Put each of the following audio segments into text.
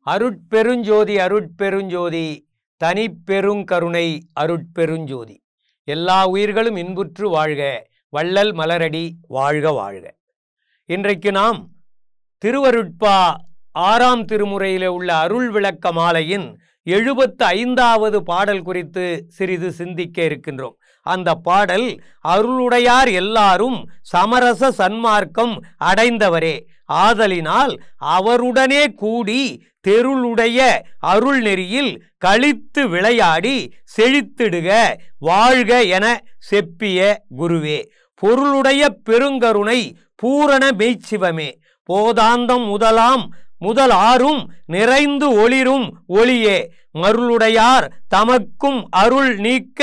அருட்பெருஞ்சோதி அருட்பெருஞ்சோதி தனிப்பெருங்கருணை அருட்பெருஞ்சோதி எல்லா உயிர்களும் இன்புற்று வாழ்க வள்ளல் மலரடி வாழ்க வாழ்க இன்றைக்கு நாம் திருவருட்பா ஆறாம் திருமுறையிலே உள்ள அருள் விளக்க மாலையின் எழுபத்து ஐந்தாவது பாடல் குறித்து சிறிது சிந்திக்க இருக்கின்றோம் அந்த பாடல் அருளுடையார் எல்லாரும் சமரச சன்மார்க்கம் அடைந்தவரே ஆதலினால் அவருடனே கூடி தெருளுடைய அருள் நெறியில் கழித்து விளையாடி செழித்திடுக வாழ்க என செப்பிய குருவே பொருளுடைய பெருங்கருணை பூரண மெய்ச்சிவமே போதாந்தம் முதலாம் முதல் ஆறும் நிறைந்து ஒளிரும் ஒளியே மருளுடையார் தமக்கும் அருள் நீக்க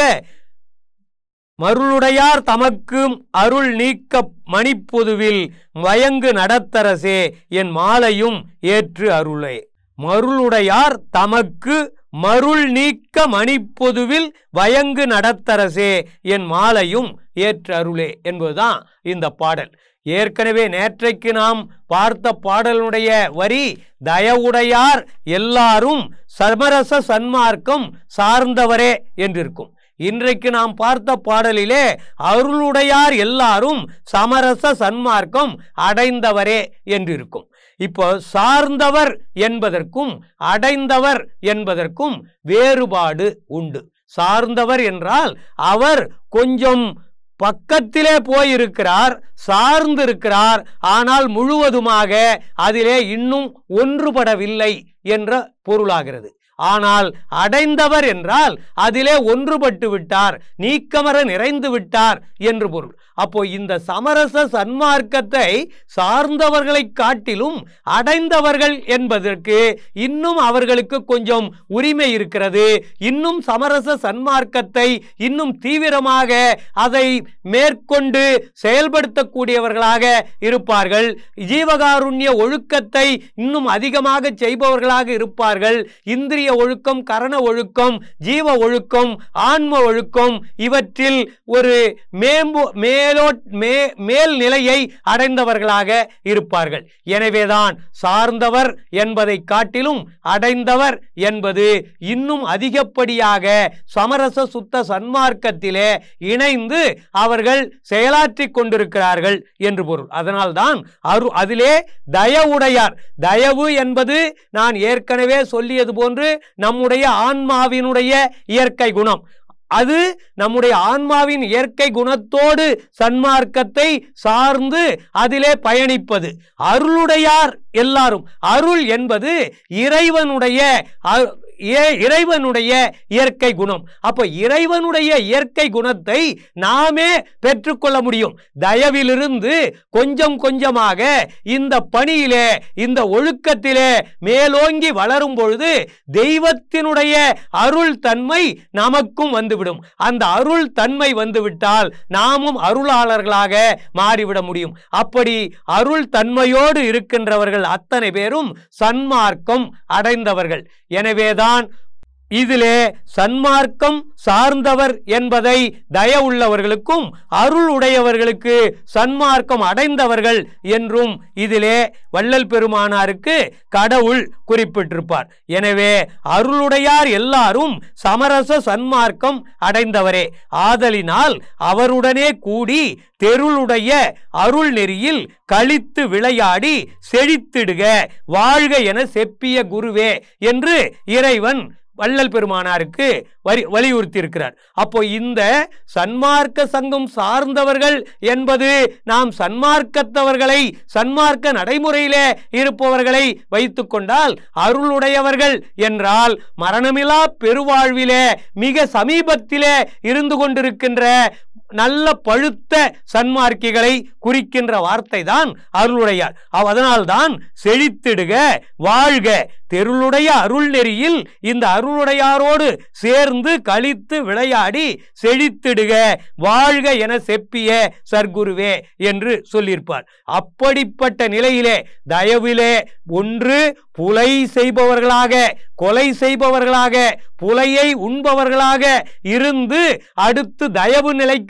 மருளுடையார் தமக்கும் அருள் நீக்க மணிப்பொதுவில் வயங்கு நடத்தரசே என் மாலையும் ஏற்று அருளே மருளுடையார் தமக்கு மருள் நீக்க மணிப்பொதுவில் வயங்கு நடத்தரசே என் மாலையும் ஏற்று அருளே என்பதுதான் இந்த பாடல் ஏற்கனவே நேற்றைக்கு நாம் பார்த்த பாடலுடைய வரி தயவுடையார் எல்லாரும் சமரச சன்மார்க்கம் சார்ந்தவரே என்றிருக்கும் இன்றைக்கு நாம் பார்த்த பாடலிலே அருளுடையார் எல்லாரும் சமரச சன்மார்க்கம் அடைந்தவரே என்றிருக்கும் இப்போ சார்ந்தவர் என்பதற்கும் அடைந்தவர் என்பதற்கும் வேறுபாடு உண்டு சார்ந்தவர் என்றால் அவர் கொஞ்சம் பக்கத்திலே போயிருக்கிறார் சார்ந்திருக்கிறார் ஆனால் முழுவதுமாக அதிலே இன்னும் ஒன்றுபடவில்லை என்ற பொருளாகிறது ஆனால் அடைந்தவர் என்றால் அதிலே ஒன்றுபட்டு விட்டார் நீக்கமர நிறைந்து விட்டார் என்று பொருள் அப்போ இந்த சமரச சன்மார்க்கத்தை சார்ந்தவர்களை காட்டிலும் அடைந்தவர்கள் என்பதற்கு இன்னும் அவர்களுக்கு கொஞ்சம் உரிமை இருக்கிறது இன்னும் சமரச சன்மார்க்கத்தை இன்னும் தீவிரமாக அதை மேற்கொண்டு செயல்படுத்தக்கூடியவர்களாக இருப்பார்கள் ஜீவகாருண்ய ஒழுக்கத்தை இன்னும் அதிகமாக செய்பவர்களாக இருப்பார்கள் இந்திரிய ஒழுக்கம் கரண ஒழுக்கம் ஜீவ ஒழுக்கம் ஆன்ம ஒழுக்கம் இவற்றில் ஒரு மேம்பு மேலோ மே மேல் நிலையை அடைந்தவர்களாக இருப்பார்கள் எனவேதான் சார்ந்தவர் என்பதை காட்டிலும் அடைந்தவர் என்பது இன்னும் அதிகப்படியாக சமரச சுத்த சன்மார்க்கத்திலே இணைந்து அவர்கள் செயலாற்றிக் கொண்டிருக்கிறார்கள் என்று பொருள் அதனால்தான் அரு அதிலே தயவுடையார் தயவு என்பது நான் ஏற்கனவே சொல்லியது போன்று நம்முடைய ஆன்மாவினுடைய இயற்கை குணம் அது நம்முடைய ஆன்மாவின் இயற்கை குணத்தோடு சன்மார்க்கத்தை சார்ந்து அதிலே பயணிப்பது அருளுடையார் எல்லாரும் அருள் என்பது இறைவனுடைய அ- ஏ- இறைவனுடைய இயற்கை குணம் அப்ப இறைவனுடைய இயற்கை குணத்தை நாமே பெற்றுக்கொள்ள முடியும் தயவிலிருந்து கொஞ்சம் கொஞ்சமாக இந்த பணியிலே இந்த ஒழுக்கத்திலே மேலோங்கி வளரும் பொழுது தெய்வத்தினுடைய அருள் தன்மை நமக்கும் வந்துவிடும் அந்த அருள் தன்மை வந்துவிட்டால் நாமும் அருளாளர்களாக மாறிவிட முடியும் அப்படி அருள் தன்மையோடு இருக்கின்றவர்கள் அத்தனை பேரும் சன்மார்க்கம் அடைந்தவர்கள் எனவேதான் இதிலே சன்மார்க்கம் சார்ந்தவர் என்பதை தயவுள்ளவர்களுக்கும் அருள் உடையவர்களுக்கு சன்மார்க்கம் அடைந்தவர்கள் என்றும் இதிலே வள்ளல் பெருமானாருக்கு கடவுள் குறிப்பிட்டிருப்பார் எனவே அருளுடையார் எல்லாரும் சமரச சன்மார்க்கம் அடைந்தவரே ஆதலினால் அவருடனே கூடி தெருளுடைய அருள் நெறியில் கழித்து விளையாடி செழித்திடுக வாழ்க என செப்பிய குருவே என்று இறைவன் வள்ளல் பெருமானாருக்கு வரி வலியுறுத்தி இருக்கிறார் அப்போ இந்த சன்மார்க்க சங்கம் சார்ந்தவர்கள் என்பது நாம் சன்மார்க்கத்தவர்களை சன்மார்க்க நடைமுறையிலே இருப்பவர்களை வைத்துக் கொண்டால் அருளுடையவர்கள் என்றால் மரணமிலா பெருவாழ்விலே மிக சமீபத்திலே இருந்து கொண்டிருக்கின்ற நல்ல பழுத்த சன்மார்க்கிகளை குறிக்கின்ற வார்த்தை தான் அருளுடையார் அவ் அதனால்தான் செழித்திடுக வாழ்க தெருளுடைய அருள் நெறியில் இந்த அருளுடையாரோடு சேர்ந்து கழித்து விளையாடி செழித்திடுக வாழ்க என செப்பிய சர்க்குருவே என்று சொல்லியிருப்பார் அப்படிப்பட்ட நிலையிலே தயவிலே ஒன்று புலை செய்பவர்களாக கொலை செய்பவர்களாக புலையை உண்பவர்களாக இருந்து அடுத்து தயவு நிலைக்கு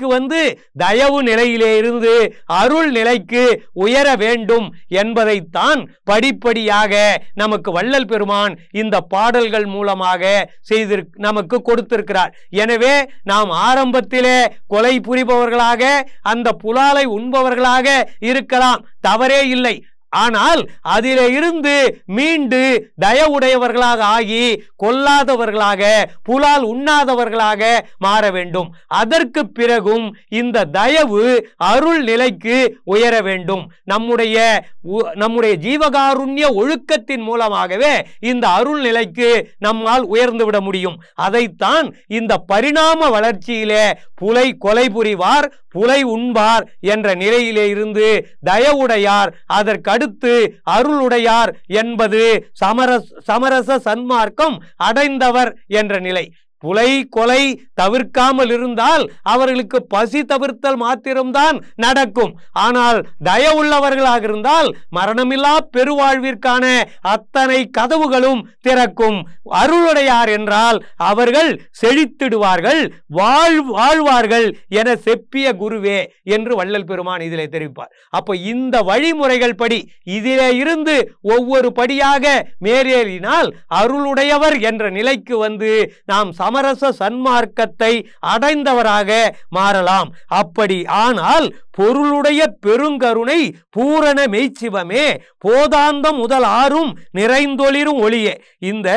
நிலைக்கு வந்து தயவு நிலையிலே இருந்து அருள் நிலைக்கு உயர வேண்டும் என்பதைத்தான் படிப்படியாக நமக்கு வள்ளல் பெருமான் இந்த பாடல்கள் மூலமாக செய்திரு நமக்கு கொடுத்திருக்கிறார் எனவே நாம் ஆரம்பத்திலே கொலை புரிபவர்களாக அந்த புலாலை உண்பவர்களாக இருக்கலாம் தவறே இல்லை ஆனால் அதிலே இருந்து மீண்டு தயவுடையவர்களாக ஆகி கொல்லாதவர்களாக புலால் உண்ணாதவர்களாக மாற வேண்டும் அதற்கு பிறகும் இந்த தயவு அருள் நிலைக்கு உயர வேண்டும் நம்முடைய உ- நம்முடைய ஜீவகாருண்ய ஒழுக்கத்தின் மூலமாகவே இந்த அருள் நிலைக்கு நம்மால் உயர்ந்து விட முடியும் அதைத்தான் இந்த பரிணாம வளர்ச்சியிலே புலை கொலை புரிவார் புலை உண்பார் என்ற நிலையிலே இருந்து தயவுடையார் அதற்கடுத்து அருளுடையார் என்பது சமரஸ் சமரச சன்மார்க்கம் அடைந்தவர் என்ற நிலை புலை கொலை தவிர்க்காமல் இருந்தால் அவர்களுக்கு பசி தவிர்த்தல் மாத்திரம்தான் நடக்கும் ஆனால் தயவுள்ளவர்களாக இருந்தால் மரணமில்லா பெருவாழ்விற்கான அத்தனை கதவுகளும் திறக்கும் அருளுடையார் என்றால் அவர்கள் செழித்திடுவார்கள் வாழ் வாழ்வார்கள் என செப்பிய குருவே என்று வள்ளல் பெருமான் இதிலே தெரிவிப்பார் அப்போ இந்த வழிமுறைகள் படி இதிலே இருந்து ஒவ்வொரு படியாக மேலேறினால் அருளுடையவர் என்ற நிலைக்கு வந்து நாம் சமரச சன்மார்க்கத்தை அடைந்தவராக மாறலாம் அப்படி ஆனால் பொருளுடைய பெருங்கருணை பூரண மெய்ச்சிவமே போதாந்தம் முதல் ஆறும் நிறைந்தொளிரும் ஒளியே இந்த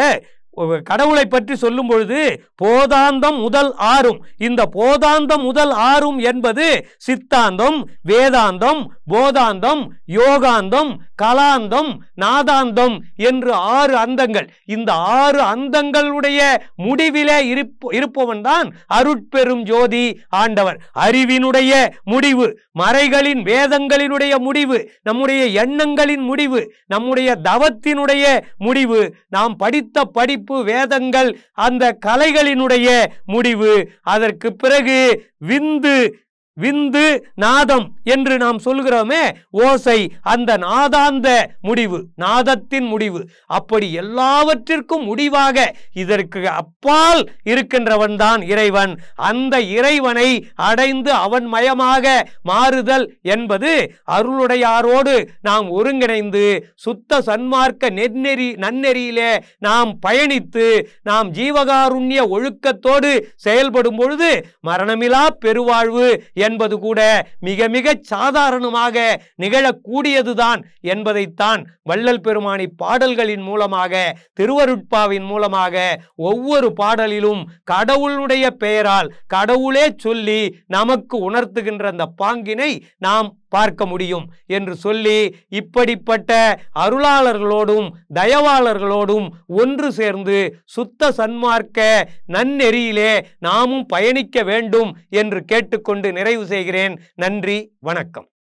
கடவுளை பற்றி சொல்லும் பொழுது போதாந்தம் முதல் ஆறும் இந்த போதாந்தம் முதல் ஆறும் என்பது சித்தாந்தம் வேதாந்தம் போதாந்தம் யோகாந்தம் கலாந்தம் நாதாந்தம் என்று ஆறு அந்தங்கள் இந்த ஆறு அந்தங்களுடைய முடிவிலே இருப்ப இருப்பவன் தான் அருட்பெரும் ஜோதி ஆண்டவர் அறிவினுடைய முடிவு மறைகளின் வேதங்களினுடைய முடிவு நம்முடைய எண்ணங்களின் முடிவு நம்முடைய தவத்தினுடைய முடிவு நாம் படித்த படிப்பு வேதங்கள் அந்த கலைகளினுடைய முடிவு அதற்கு பிறகு விந்து விந்து நாதம் என்று நாம் சொல்கிறோமே ஓசை அந்த நாதாந்த முடிவு நாதத்தின் முடிவு அப்படி எல்லாவற்றிற்கும் முடிவாக இதற்கு அப்பால் இருக்கின்றவன் தான் இறைவன் அந்த இறைவனை அடைந்து அவன் மயமாக மாறுதல் என்பது அருளுடையாரோடு நாம் ஒருங்கிணைந்து சுத்த சன்மார்க்க நென்னெறி நன்னெறியிலே நாம் பயணித்து நாம் ஜீவகாருண்ய ஒழுக்கத்தோடு செயல்படும் பொழுது மரணமிலா பெருவாழ்வு என்பது கூட மிக மிக சாதாரணமாக நிகழக்கூடியதுதான் என்பதைத்தான் வள்ளல் பெருமானி பாடல்களின் மூலமாக திருவருட்பாவின் மூலமாக ஒவ்வொரு பாடலிலும் கடவுளுடைய பெயரால் கடவுளே சொல்லி நமக்கு உணர்த்துகின்ற அந்த பாங்கினை நாம் பார்க்க முடியும் என்று சொல்லி இப்படிப்பட்ட அருளாளர்களோடும் தயவாளர்களோடும் ஒன்று சேர்ந்து சுத்த சன்மார்க்க நன்னெறியிலே நாமும் பயணிக்க வேண்டும் என்று கேட்டுக்கொண்டு நிறைவு செய்கிறேன் நன்றி வணக்கம்